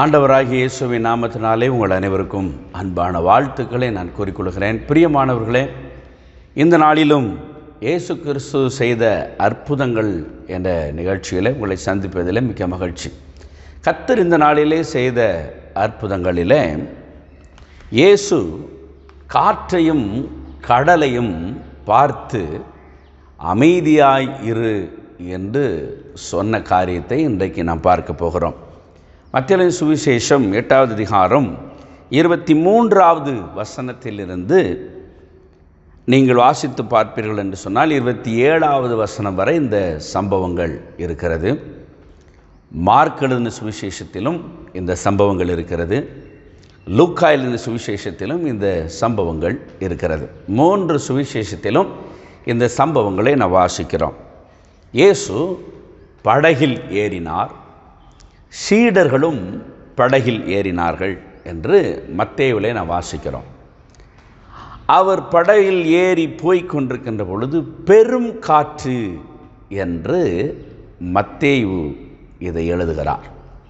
ஆண்டவராகிய இயேசுவின் நாமத்தினாலே உங்கள் அனைவருக்கும் அன்பான வாழ்த்துக்களை நான் கூறிக்கொள்கிறேன் பிரியமானவர்களே இந்த நாளிலும் இயேசு கிறிஸ்து செய்த அற்புதங்கள் என்ற நிகழ்ச்சியில் உங்களை சந்திப்பதில் மிக்க மகிழ்ச்சி கத்தர் இந்த நாளிலே செய்த அற்புதங்களிலே இயேசு காற்றையும் கடலையும் பார்த்து அமைதியாய் இரு என்று சொன்ன காரியத்தை இன்றைக்கு நாம் பார்க்க போகிறோம் மத்திய சுவிசேஷம் எட்டாவது அதிகாரம் இருபத்தி மூன்றாவது வசனத்திலிருந்து நீங்கள் வாசித்து பார்ப்பீர்கள் என்று சொன்னால் இருபத்தி ஏழாவது வசனம் வரை இந்த சம்பவங்கள் இருக்கிறது மார்க் எழுதின சுவிசேஷத்திலும் இந்த சம்பவங்கள் இருக்கிறது லூக்கா எழுதின சுவிசேஷத்திலும் இந்த சம்பவங்கள் இருக்கிறது மூன்று சுவிசேஷத்திலும் இந்த சம்பவங்களை நான் வாசிக்கிறோம் இயேசு படகில் ஏறினார் சீடர்களும் படகில் ஏறினார்கள் என்று மத்தேவிலே நான் வாசிக்கிறோம் அவர் படகில் ஏறி போய்க் கொண்டிருக்கின்ற பொழுது பெரும் காற்று என்று மத்தேயு இதை எழுதுகிறார்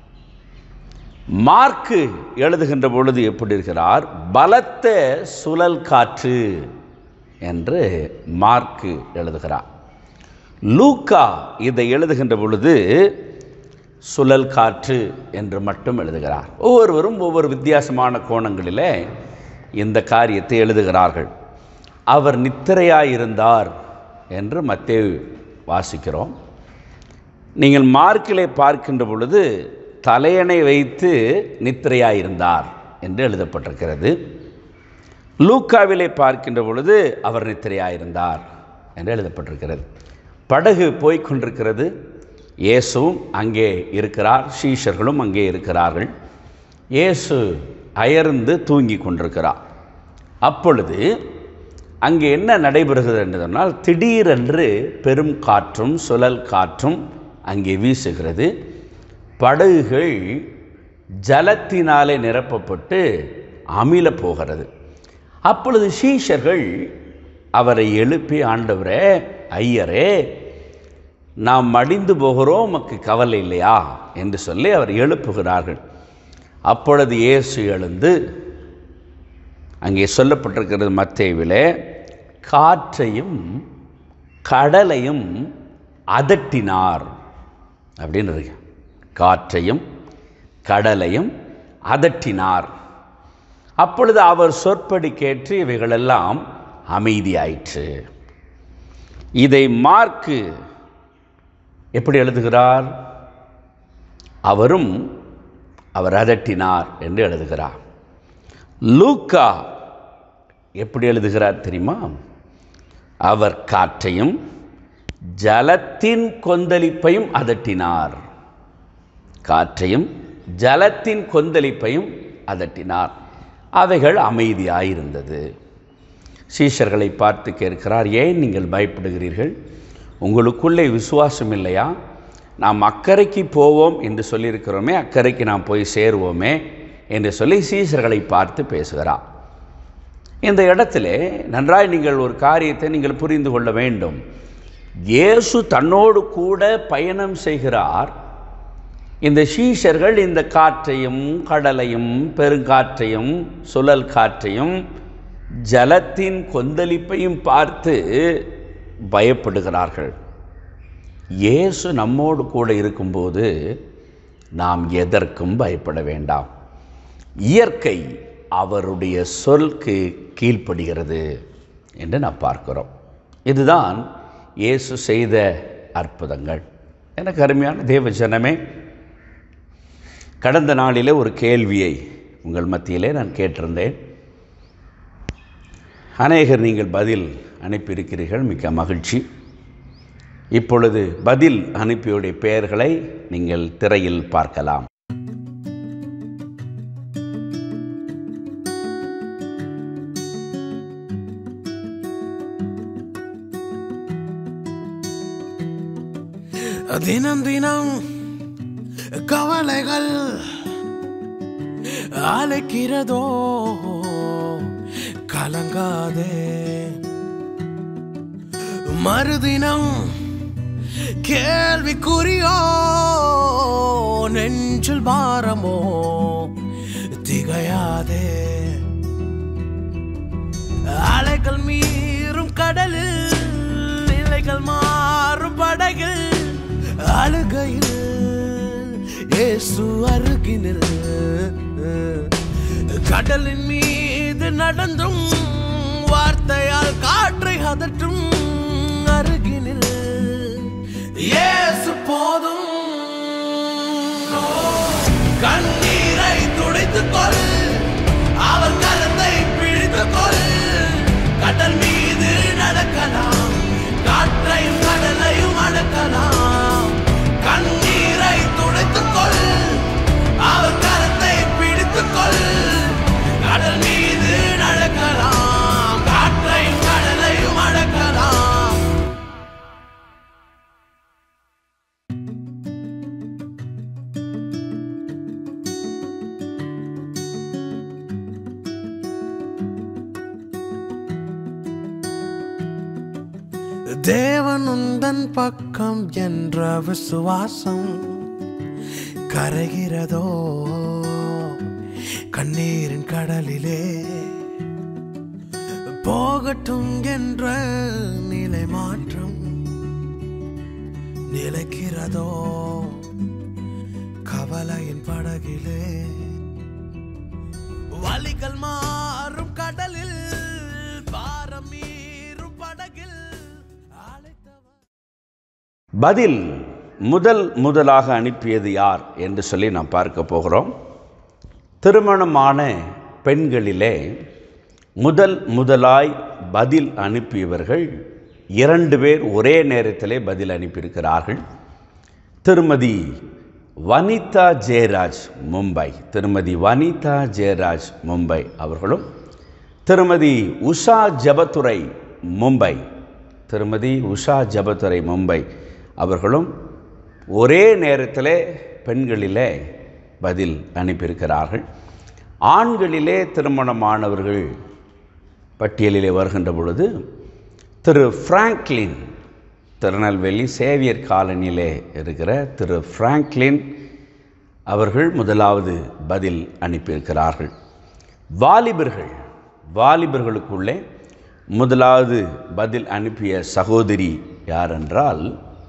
மார்க்கு எழுதுகின்ற பொழுது எப்படி இருக்கிறார் பலத்த சுழல் காற்று என்று மார்க்கு எழுதுகிறார் லூக்கா இதை எழுதுகின்ற பொழுது சுழல் காற்று என்று மட்டும் எழுதுகிறார் ஒவ்வொருவரும் ஒவ்வொரு வித்தியாசமான கோணங்களிலே இந்த காரியத்தை எழுதுகிறார்கள் அவர் நித்திரையாயிருந்தார் என்று மத்தேயு வாசிக்கிறோம் நீங்கள் மார்க்கிலே பார்க்கின்ற பொழுது தலையணை வைத்து நித்திரையாயிருந்தார் என்று எழுதப்பட்டிருக்கிறது லூக்காவிலே பார்க்கின்ற பொழுது அவர் நித்திரையாயிருந்தார் என்று எழுதப்பட்டிருக்கிறது படகு போய்கொண்டிருக்கிறது இயேசுவும் அங்கே இருக்கிறார் சீஷர்களும் அங்கே இருக்கிறார்கள் இயேசு அயர்ந்து தூங்கி கொண்டிருக்கிறார் அப்பொழுது அங்கே என்ன நடைபெறுகிறது என்று சொன்னால் திடீரென்று பெரும் காற்றும் சுழல் காற்றும் அங்கே வீசுகிறது படகுகள் ஜலத்தினாலே நிரப்பப்பட்டு அமில போகிறது அப்பொழுது சீஷர்கள் அவரை எழுப்பி ஆண்டவரே ஐயரே நாம் மடிந்து போகிறோம் உமக்கு கவலை இல்லையா என்று சொல்லி அவர் எழுப்புகிறார்கள் அப்பொழுது இயேசு எழுந்து அங்கே சொல்லப்பட்டிருக்கிறது மத்தேவிலே காற்றையும் கடலையும் அதட்டினார் அப்படின்னு இருக்கு காற்றையும் கடலையும் அதட்டினார் அப்பொழுது அவர் சொற்படி கேட்டு இவைகளெல்லாம் அமைதியாயிற்று இதை மார்க்கு எப்படி எழுதுகிறார் அவரும் அவர் அதட்டினார் என்று எழுதுகிறார் லூக்கா எப்படி எழுதுகிறார் தெரியுமா அவர் காற்றையும் ஜலத்தின் கொந்தளிப்பையும் அதட்டினார் காற்றையும் ஜலத்தின் கொந்தளிப்பையும் அதட்டினார் அவைகள் அமைதியாயிருந்தது சீஷர்களை பார்த்து கேட்கிறார் ஏன் நீங்கள் பயப்படுகிறீர்கள் உங்களுக்குள்ளே விசுவாசம் இல்லையா நாம் அக்கறைக்கு போவோம் என்று சொல்லியிருக்கிறோமே அக்கறைக்கு நாம் போய் சேருவோமே என்று சொல்லி சீசர்களை பார்த்து பேசுகிறார் இந்த இடத்துல நன்றாய் நீங்கள் ஒரு காரியத்தை நீங்கள் புரிந்து கொள்ள வேண்டும் இயேசு தன்னோடு கூட பயணம் செய்கிறார் இந்த சீஷர்கள் இந்த காற்றையும் கடலையும் பெருங்காற்றையும் சுழல் காற்றையும் ஜலத்தின் கொந்தளிப்பையும் பார்த்து பயப்படுகிறார்கள் இயேசு நம்மோடு கூட இருக்கும்போது நாம் எதற்கும் பயப்பட வேண்டாம் இயற்கை அவருடைய சொல்க்கு கீழ்ப்படுகிறது என்று நாம் பார்க்கிறோம் இதுதான் இயேசு செய்த அற்புதங்கள் எனக்கு அருமையான தேவ ஜனமே கடந்த நாளிலே ஒரு கேள்வியை உங்கள் மத்தியிலே நான் கேட்டிருந்தேன் அநேகர் நீங்கள் பதில் அனுப்பியிருக்கிறீர்கள் மிக்க மகிழ்ச்சி இப்பொழுது பதில் அனுப்பியுடைய பெயர்களை நீங்கள் திரையில் பார்க்கலாம் தினம் தினம் கவலைகள் அழைக்கிறதோ கலங்காதே மறுதினம் கேள்விக்குறியோ நெஞ்சில் பாரமோ திகையாதே அலைகள் மீறும் கடலில் நிலைகள் மாறும் படகில் அழுகையில் இயேசு அருகினில் கடலின் மீது நடந்தும் வார்த்தையால் காற்றை அதற்றும் அருகினில் இயேசு போதும் கண்ணீரை துடைத்துக் கொள் அவர் கரத்தை பிடித்துக் கொள் கடல் மீது நடக்கலாம் காற்றையும் கடலையும் அடக்கலாம் கண்ணீரை துடைத்துக் கொள் அவர் கரத்தை பிடித்துக் கொள் கடல் மீது நடக்கலாம் காற்றையும் கடலையும் அடக்கலாம் தேவன் உந்தன் பக்கம் என்ற விசுவாசம் கரைகிறதோ கண்ணீரின் கடலிலே போகட்டும் என்ற நிலை மாற்றம் நிலைக்கிறதோ கவலையின் படகிலே வலிகள் மாறும் கடலில் பாரம் மீறும் படகில் அழைத்தவர் பதில் முதல் முதலாக அனுப்பியது யார் என்று சொல்லி நாம் பார்க்க போகிறோம் திருமணமான பெண்களிலே முதல் முதலாய் பதில் அனுப்பியவர்கள் இரண்டு பேர் ஒரே நேரத்திலே பதில் அனுப்பியிருக்கிறார்கள் திருமதி வனிதா ஜெயராஜ் மும்பை திருமதி வனிதா ஜெயராஜ் மும்பை அவர்களும் திருமதி உஷா ஜபத்துரை மும்பை திருமதி உஷா ஜபத்துரை மும்பை அவர்களும் ஒரே நேரத்திலே பெண்களிலே பதில் அனுப்பியிருக்கிறார்கள் ஆண்களிலே திருமணமானவர்கள் பட்டியலிலே வருகின்ற பொழுது திரு ஃப்ராங்க்லின் திருநெல்வேலி சேவியர் காலனியிலே இருக்கிற திரு ஃப்ராங்க்லின் அவர்கள் முதலாவது பதில் அனுப்பியிருக்கிறார்கள் வாலிபர்கள் வாலிபர்களுக்குள்ளே முதலாவது பதில் அனுப்பிய சகோதரி யார் என்றால்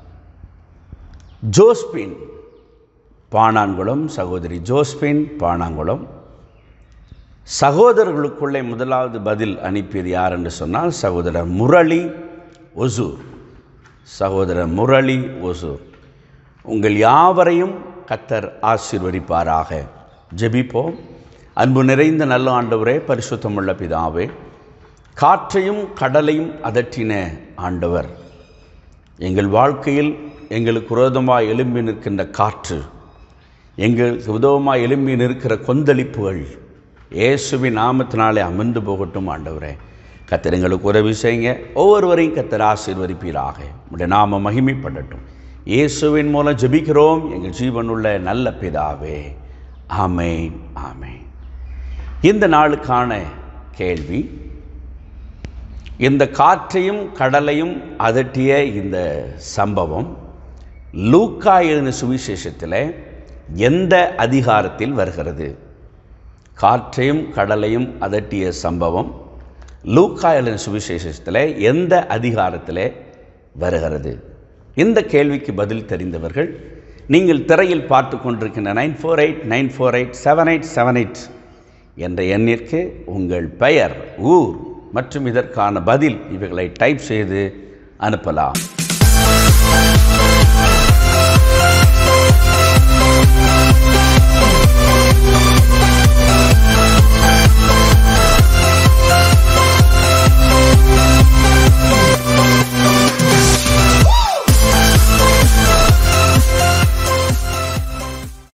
ஜோஸ்பின் பாணான்குளம் சகோதரி ஜோஸ்பின் பாணாங்குளம் சகோதரர்களுக்குள்ளே முதலாவது பதில் அனுப்பியது யார் என்று சொன்னால் சகோதரர் முரளி ஒசூர் சகோதரர் முரளி ஒசூர் உங்கள் யாவரையும் கத்தர் ஆசீர்வதிப்பாராக ஜெபிப்போம் அன்பு நிறைந்த நல்ல ஆண்டவரே பரிசுத்தமுள்ள பிதாவே காற்றையும் கடலையும் அதட்டின ஆண்டவர் எங்கள் வாழ்க்கையில் எங்களுக்கு விரோதமாக எழும்பி நிற்கின்ற காற்று எங்களுக்கு உதவமாக எழும்பி நிற்கிற கொந்தளிப்புகள் இயேசுவின் நாமத்தினாலே அமர்ந்து போகட்டும் ஆண்டவரே கத்தர் எங்களுக்கு உதவி செய்யுங்க ஒவ்வொருவரையும் கத்தர் ஆசீர்வதிப்பீராக உடைய நாம மகிமைப்படட்டும் இயேசுவின் மூலம் ஜெபிக்கிறோம் எங்கள் ஜீவனுள்ள நல்ல பிதாவே ஆமென் ஆமென் இந்த நாளுக்கான கேள்வி இந்த காற்றையும் கடலையும் அதட்டிய இந்த சம்பவம் லூக்கா எழுதின சுவிசேஷத்தில் எந்த அதிகாரத்தில் வருகிறது காற்றையும் கடலையும் அதட்டிய சம்பவம் லூக்கா எழுதின சுவிசேஷத்தில் எந்த அதிகாரத்தில் வருகிறது இந்த கேள்விக்கு பதில் தெரிந்தவர்கள் நீங்கள் திரையில் பார்த்து கொண்டிருக்கின்ற nine four eight nine four eight seven eight seven eight என்ற எண்ணிற்கு உங்கள் பெயர் ஊர் மற்றும் இதற்கான பதில் இவைகளை டைப் செய்து அனுப்பலாம்